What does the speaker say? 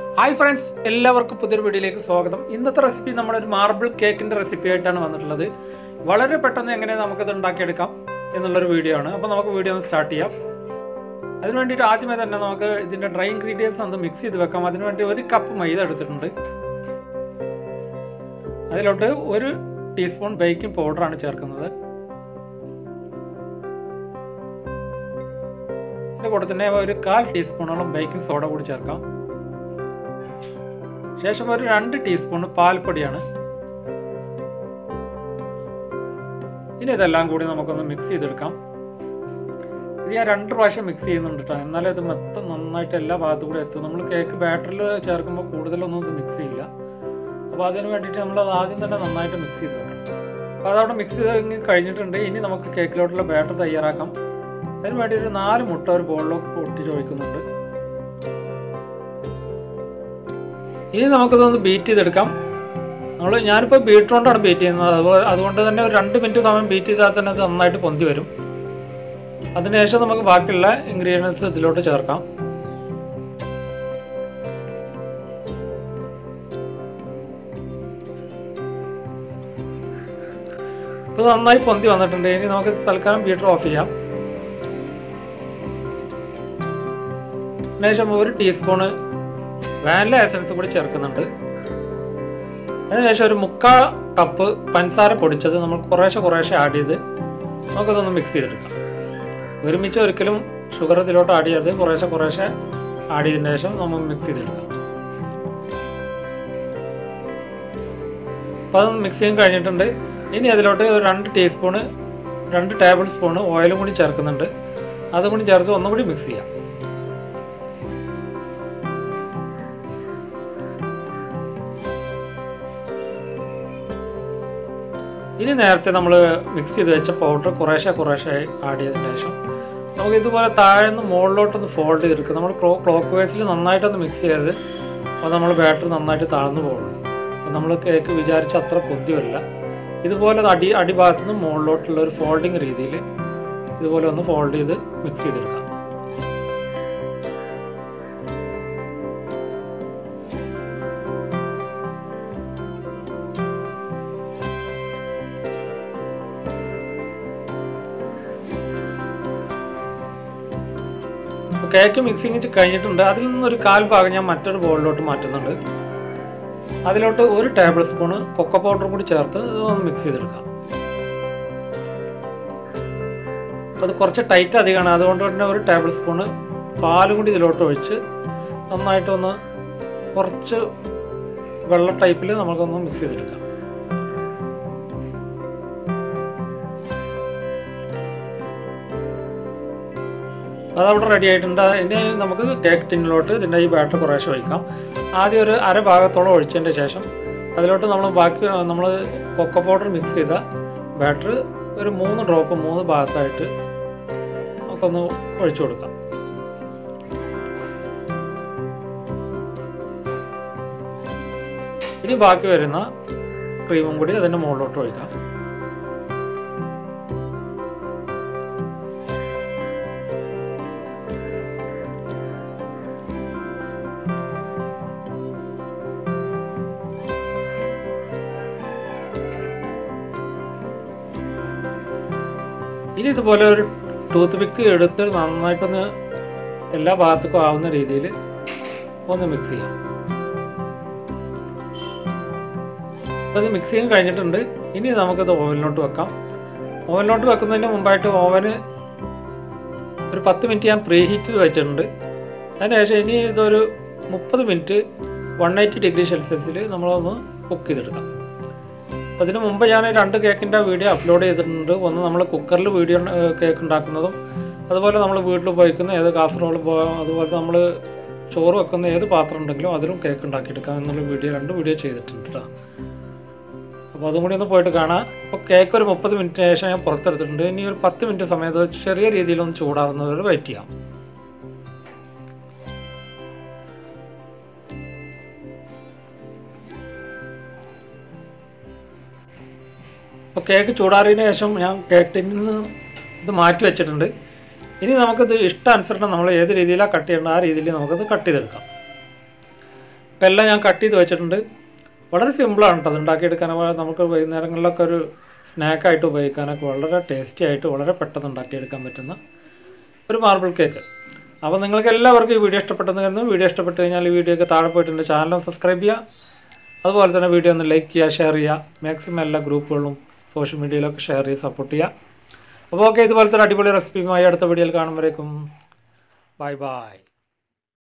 hi friends എല്ലാവർക്കും പുതിയൊരു വീഡിയോയിലേക്ക് സ്വാഗതം ഇന്നത്തെ റെസിപ്പി നമ്മളൊരു മാർബിൾ കേക്കിൻ്റെ റെസിപ്പി ആയിട്ടാണ് വന്നിട്ടുള്ളത് വളരെ പെട്ടെന്ന് എങ്ങനെ നമുക്കത് ഉണ്ടാക്കിയെടുക്കാം എന്നുള്ളൊരു വീഡിയോ ആണ് അപ്പോൾ നമുക്ക് വീഡിയോ ഒന്ന് സ്റ്റാർട്ട് ചെയ്യാം അതിന് വേണ്ടിയിട്ട് ആദ്യമേ തന്നെ നമുക്ക് ഇതിൻ്റെ ഡ്രൈ ഇൻഗ്രീഡിയൻസ് ഒന്ന് മിക്സ് ചെയ്ത് വെക്കാം അതിന് വേണ്ടി ഒരു കപ്പ് മൈദ എടുത്തിട്ടുണ്ട് അതിലോട്ട് ഒരു ടീസ്പൂൺ ബേക്കിംഗ് പൗഡറാണ് ചേർക്കുന്നത് അതിൻ്റെ കൂടെ തന്നെ ഒരു കാൽ ടീസ്പൂണോളം ബേക്കിംഗ് സോഡ കൂടി ചേർക്കാം ശേഷം ഒരു രണ്ട് ടീസ്പൂൺ പാൽപ്പൊടിയാണ് ഇനി ഇതെല്ലാം കൂടി നമുക്കൊന്ന് മിക്സ് ചെയ്തെടുക്കാം ഇത് ഞാൻ രണ്ട് പ്രാവശ്യം മിക്സ് ചെയ്യുന്നുണ്ട് കേട്ടോ എന്നാലേ ഇത് മൊത്തം നന്നായിട്ട് എല്ലാ ഭാഗത്തും കൂടി എത്തും നമ്മൾ കേക്ക് ബാറ്ററിൽ ചേർക്കുമ്പോൾ കൂടുതലൊന്നും ഇത് മിക്സ് ചെയ്യില്ല അപ്പോൾ അതിന് വേണ്ടിയിട്ട് നമ്മൾ അത് ആദ്യം തന്നെ നന്നായിട്ട് മിക്സ് ചെയ്ത് വെക്കണം അപ്പോൾ അതവിടെ മിക്സ് ചെയ്ത് കഴിഞ്ഞിട്ടുണ്ട് ഇനി നമുക്ക് കേക്കിലോട്ടുള്ള ബാറ്റർ തയ്യാറാക്കാം അതിന് വേണ്ടി ഒരു നാല് മുട്ട ഒരു ബോളിലേക്ക് പൊട്ടിച്ച് ഒഴിക്കുന്നുണ്ട് ഇനി നമുക്കിതൊന്ന് ബീറ്റ് ചെയ്തെടുക്കാം നമ്മൾ ഞാനിപ്പോൾ ബീറ്റർ കൊണ്ടാണ് ബീറ്റ് ചെയ്യുന്നത് അതുപോലെ അതുകൊണ്ട് തന്നെ ഒരു രണ്ട് മിനിറ്റ് സമയം ബീറ്റ് ചെയ്താൽ തന്നെ അത് നന്നായിട്ട് പൊന്തി വരും അതിനുശേഷം നമുക്ക് ബാക്കിയുള്ള ഇൻഗ്രീഡിയൻസ് ഇതിലോട്ട് ചേർക്കാം ഇപ്പോൾ നന്നായി പൊന്തി വന്നിട്ടുണ്ട് ഇനി നമുക്ക് തൽക്കാലം ബീറ്റർ ഓഫ് ചെയ്യാം അതിനുശേഷം ഒരു ടീസ്പൂണ് വാനില എസൻസ് കൂടി ചേർക്കുന്നുണ്ട് അതിനുശേഷം ഒരു മുക്കാ കപ്പ് പഞ്ചസാര പൊടിച്ചത് നമ്മൾ കുറേശ്ശെ കുറേശ്ശെ ആഡ് ചെയ്ത് നമുക്കതൊന്ന് മിക്സ് ചെയ്തെടുക്കാം ഒരുമിച്ച് ഒരിക്കലും ഷുഗർ ഇതിലോട്ട് ആഡ് ചെയ്യരുത് കുറേശ്ശെ കുറേശ്ശെ ആഡ് ചെയ്തതിന് ശേഷം നമ്മൾ മിക്സ് ചെയ്തെടുക്കാം അപ്പോൾ അത് മിക്സ് ചെയ്യാൻ കഴിഞ്ഞിട്ടുണ്ട് ഇനി അതിലോട്ട് ഒരു രണ്ട് ടീസ്പൂണ് രണ്ട് ടേബിൾ സ്പൂണ് ഓയിലും കൂടി ചേർക്കുന്നുണ്ട് അതും കൂടി ചേർത്ത് ഒന്നും കൂടി മിക്സ് ചെയ്യാം ഇനി നേരത്തെ നമ്മൾ മിക്സ് ചെയ്ത് വെച്ച പൗഡർ കുറേശ്ശെ കുറേശ്ശെ ആഡ് ചെയ്തതിന് ശേഷം നമുക്ക് ഇതുപോലെ താഴെ നിന്ന് മുകളിലോട്ടൊന്ന് ഫോൾഡ് ചെയ്തെടുക്കുക നമ്മൾ ക്ലോ ക്ലോക്ക് വൈസിൽ നന്നായിട്ടൊന്ന് മിക്സ് ചെയ്ത് അപ്പോൾ നമ്മൾ ബാറ്റർ നന്നായിട്ട് താഴ്ന്നു പോകുള്ളൂ അപ്പോൾ നമ്മൾ കേക്ക് വിചാരിച്ച അത്ര പൊന്തി വരില്ല ഇതുപോലെ അടി അടിഭാഗത്തു നിന്ന് മുകളിലോട്ടുള്ള ഒരു ഫോൾഡിങ് രീതിയിൽ ഇതുപോലെ ഒന്ന് ഫോൾഡ് ചെയ്ത് മിക്സ് ചെയ്തെടുക്കാം കേക്ക് മിക്സിങ് കഴിഞ്ഞിട്ടുണ്ട് അതിൽ നിന്നൊരു കാൽ ഭാഗം ഞാൻ മറ്റൊരു ബോളിലോട്ട് മാറ്റുന്നുണ്ട് അതിലോട്ട് ഒരു ടേബിൾ സ്പൂണ് കൊക്ക പൗഡർ കൂടി ചേർത്ത് ഒന്ന് മിക്സ് ചെയ്തെടുക്കാം അത് കുറച്ച് ടൈറ്റ് അധികമാണ് അതുകൊണ്ട് തന്നെ ഒരു ടേബിൾ സ്പൂണ് പാലും കൂടി ഇതിലോട്ട് ഒഴിച്ച് നന്നായിട്ടൊന്ന് കുറച്ച് വെള്ള ടൈപ്പിൽ നമുക്കൊന്ന് മിക്സ് ചെയ്തെടുക്കാം അതവിടെ റെഡി ആയിട്ടുണ്ട് ഇനി നമുക്ക് കേക്ക് ടിന്നിലോട്ട് ഇതിൻ്റെ ഈ ബാറ്റർ കുറേശ്ശെ ഒഴിക്കാം ആദ്യം ഒരു അര ഭാഗത്തോളം ഒഴിച്ചതിൻ്റെ ശേഷം അതിലോട്ട് നമ്മൾ ബാക്കി നമ്മൾ കൊക്ക പൗഡർ മിക്സ് ചെയ്ത ബാറ്റർ ഒരു മൂന്ന് ഡ്രോപ്പ് മൂന്ന് ഭാഗത്തായിട്ട് നമുക്കൊന്ന് ഒഴിച്ചു കൊടുക്കാം ഇനി ബാക്കി വരുന്ന ക്രീമും കൂടി അതിൻ്റെ മുകളിലോട്ട് ഒഴിക്കാം ഇനി ഇതുപോലെ ഒരു ടൂത്ത് പിക്ക് എടുത്ത് നന്നായിട്ടൊന്ന് എല്ലാ ഭാഗത്തേക്കും ആവുന്ന രീതിയിൽ ഒന്ന് മിക്സ് ചെയ്യാം അപ്പോൾ ഇത് മിക്സ് ചെയ്യാൻ കഴിഞ്ഞിട്ടുണ്ട് ഇനി നമുക്കത് ഓവനിലോട്ട് വെക്കാം ഓവനിലോട്ട് വെക്കുന്നതിന് മുമ്പായിട്ട് ഓവന് ഒരു പത്ത് മിനിറ്റ് ഞാൻ പ്രീ ഹീറ്റ് വെച്ചിട്ടുണ്ട് അതിനുശേഷം ഇനി ഇതൊരു മുപ്പത് മിനിറ്റ് വൺ എയ്റ്റി ഡിഗ്രി സെൽഷ്യസിൽ നമ്മളൊന്ന് കുക്ക് ചെയ്തെടുക്കാം അപ്പോൾ ഇതിന് മുമ്പ് ഞാൻ രണ്ട് കേക്കിൻ്റെ വീഡിയോ അപ്ലോഡ് ചെയ്തിട്ടുണ്ട് ഒന്ന് നമ്മൾ കുക്കറിൽ വീഡിയോ കേക്ക് ഉണ്ടാക്കുന്നതും അതുപോലെ നമ്മൾ വീട്ടിൽ ഉപയോഗിക്കുന്ന ഏത് കാസറോൾ അതുപോലെ നമ്മൾ ചോറ് വെക്കുന്ന ഏത് പാത്രം ഉണ്ടെങ്കിലും അതിലും കേക്ക് ഉണ്ടാക്കിയെടുക്കാം എന്നുള്ള വീഡിയോ രണ്ട് വീഡിയോ ചെയ്തിട്ടുണ്ട് കേട്ടോ അപ്പോൾ അതും കൂടി ഒന്ന് പോയിട്ട് കാണാം അപ്പോൾ കേക്ക് ഒരു മുപ്പത് മിനിറ്റിന് ശേഷം ഞാൻ പുറത്തെടുത്തിട്ടുണ്ട് ഇനി ഒരു പത്ത് മിനിറ്റ് സമയത്ത് ചെറിയ രീതിയിലൊന്ന് ചൂടാറുന്നത് വരെ വെയിറ്റ് ചെയ്യാം അപ്പോൾ കേക്ക് ചൂടാറിയതിന് ശേഷം ഞാൻ കേക്കിൽ നിന്ന് ഇത് മാറ്റി വെച്ചിട്ടുണ്ട് ഇനി നമുക്കിത് ഇഷ്ടാനുസരണം നമ്മൾ ഏത് രീതിയിലാണ് കട്ട് ചെയ്യേണ്ടത് ആ രീതിയിൽ നമുക്കത് കട്ട് ചെയ്തെടുക്കാം അപ്പം എല്ലാം ഞാൻ കട്ട് ചെയ്ത് വെച്ചിട്ടുണ്ട് വളരെ സിമ്പിളാണ് കേട്ടോ അത് ഉണ്ടാക്കിയെടുക്കാൻ അപ്പോൾ നമുക്ക് വൈകുന്നേരങ്ങളിലൊക്കെ ഒരു സ്നാക്കായിട്ട് ഉപയോഗിക്കാനൊക്കെ വളരെ ടേസ്റ്റി ആയിട്ട് വളരെ പെട്ടെന്ന് ഉണ്ടാക്കിയെടുക്കാൻ പറ്റുന്ന ഒരു മാർബിൾ കേക്ക് അപ്പോൾ നിങ്ങൾക്ക് എല്ലാവർക്കും ഈ വീഡിയോ ഇഷ്ടപ്പെട്ടെന്ന് കരുതുന്നു വീഡിയോ ഇഷ്ടപ്പെട്ട് കഴിഞ്ഞാൽ ഈ വീഡിയോക്ക് താഴെ പോയിട്ടുണ്ട് ചാനൽ സബ്സ്ക്രൈബ് ചെയ്യുക അതുപോലെ തന്നെ വീഡിയോ ഒന്ന് ലൈക്ക് ചെയ്യുക ഷെയർ ചെയ്യുക മാക്സിമം എല്ലാ ഗ്രൂപ്പുകളിലും സോഷ്യൽ മീഡിയയിലൊക്കെ ഷെയർ ചെയ്ത് സപ്പോർട്ട് ചെയ്യുക അപ്പോൾ ഓക്കെ ഇതുപോലത്തെ ഒരു അടിപൊളി റെസിപ്പിയുമായി അടുത്ത വീഡിയോയിൽ കാണുമ്പോഴേക്കും ബൈ ബൈ